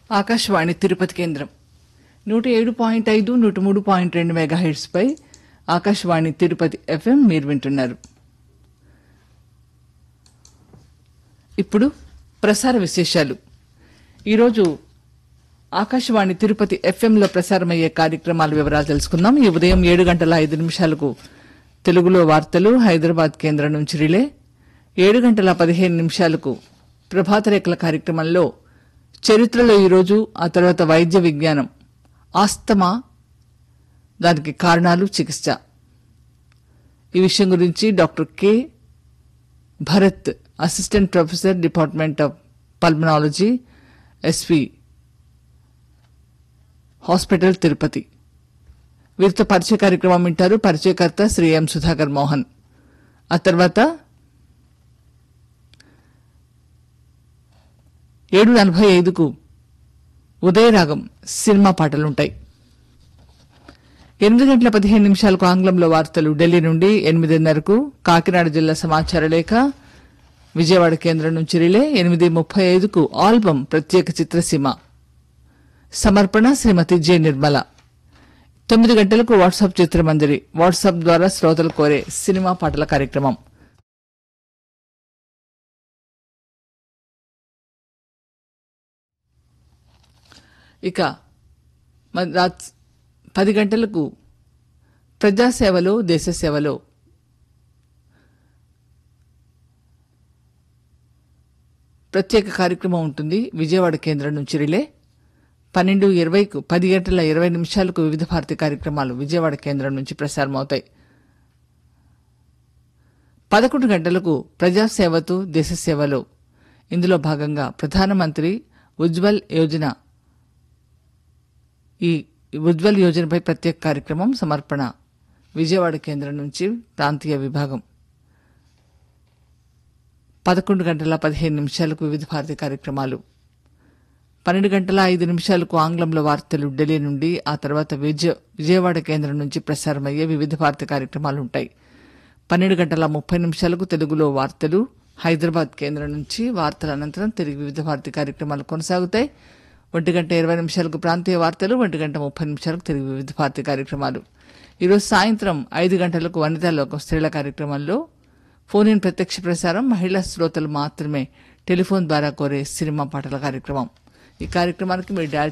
ఆకాశవాణి తిరుపతి కేంద్రం నూట ఏడు పాయింట్ ఐదు నూట మూడు పాయింట్ రెండు మెగా పై ఆకాశవాణి తిరుపతి ఎఫ్ఎం మీరు వింటున్నారు ఇప్పుడు ప్రసార విశేషాలు ఈరోజు ఆకాశవాణి తిరుపతి ఎఫ్ఎంలో ప్రసారమయ్యే కార్యక్రమాల వివరాలు తెలుసుకుందాం ఈ ఉదయం ఏడు గంటల ఐదు నిమిషాలకు తెలుగులో వార్తలు హైదరాబాద్ కేంద్రం నుంచి రిలే ఏడు గంటల పదిహేను నిమిషాలకు ప్రభాత రేఖల కార్యక్రమంలో చరిత్రలో ఈరోజు ఆ తర్వాత వైద్య విజ్ఞానం ఆస్తమా దానికి కారణాలు చికిత్స ఈ విషయం గురించి doctor K Bharat assistant professor department of pulmonology SV hospital Tirupati వీరితో పరిచయ కార్యక్రమం వింటారు పరిచయకర్త శ్రీ ఎం సుధాకర్ మోహన్ ఆ తర్వాత ఏడు నలభై ఐదుకు ఉదయరాగం సినిమా పాటలుంటాయి ఎనిమిది గంటల పదిహేను నిమిషాలకు ఆంగ్లంలో వార్తలు ఢిల్లీ నుండి ఎనిమిదిన్నరకు కాకినాడ జిల్లా సమాచార లేఖ విజయవాడ కేంద్రం నుంచి రిలే ఎనిమిది ముప్పై ఐదుకు ఆల్బం ప్రత్యేక చిత్రసీమ సమర్పణ శ్రీమతి జె నిర్మల తొమ్మిది గంటలకు వాట్సాప్ చిత్రమంజరి వాట్సాప్ ద్వారా శ్రోతలు కోరే సినిమా పాటల కార్యక్రమం ఇక మ- రాత్ పది గంటలకు ప్రజాసేవలో దేశ సేవలో ప్రత్యేక కార్యక్రమం ఉంటుంది విజయవాడ కేంద్రం నుంచి రిలే పన్నెండు ఇరవైకు పది గంటల ఇరవై నిమిషాలకు వివిధ భారతి కార్యక్రమాలు విజయవాడ కేంద్రం నుంచి ప్రసారమవుతాయి పదకొండు గంటలకు ప్రజాసేవతో దేశ సేవలో ఇందులో భాగంగా ప్రధానమంత్రి ఉజ్వల్ యోజన ఈ ఉజ్వల్ యోజనపై ప్రత్యేక కార్యక్రమం సమర్పణ విజయవాడ కేంద్రం నుంచి ప్రాంతీయ విభాగం పదకొండు గంటల పదిహేను నిమిషాలకు వివిధ భారతి కార్యక్రమాలు పన్నెండు గంటల ఐదు నిమిషాలకు ఆంగ్లంలో వార్తలు ఢిల్లీ నుండి ఆ తర్వాత విజయ విజయవాడ కేంద్రం నుంచి ప్రసారమయ్యే వివిధ భారతి కార్యక్రమాలు ఉంటాయి పన్నెండు గంటల ముప్పై నిమిషాలకు తెలుగులో వార్తలు హైదరాబాద్ కేంద్రం నుంచి వార్తల అనంతరం తిరిగి వివిధ భారతి కార్యక్రమాలు కొనసాగుతాయి ఒంటి గంట ఇరవై నిమిషాలకు ప్రాంతీయ వార్తలు ఒంటి గంట ముప్పై నిమిషాలకు తిరిగి వివిధ భారతి కార్యక్రమాలు ఈరోజు సాయంత్రం ఐదు గంటలకు వనితా లోకం స్త్రీల కార్యక్రమంలో ఫోన్ ఇన్ ప్రత్యక్ష ప్రసారం మహిళా శ్రోతలు మాత్రమే టెలిఫోన్ ద్వారా కోరే సినిమా పాటల కార్యక్రమం ఈ కార్యక్రమానికి మీరు డయల్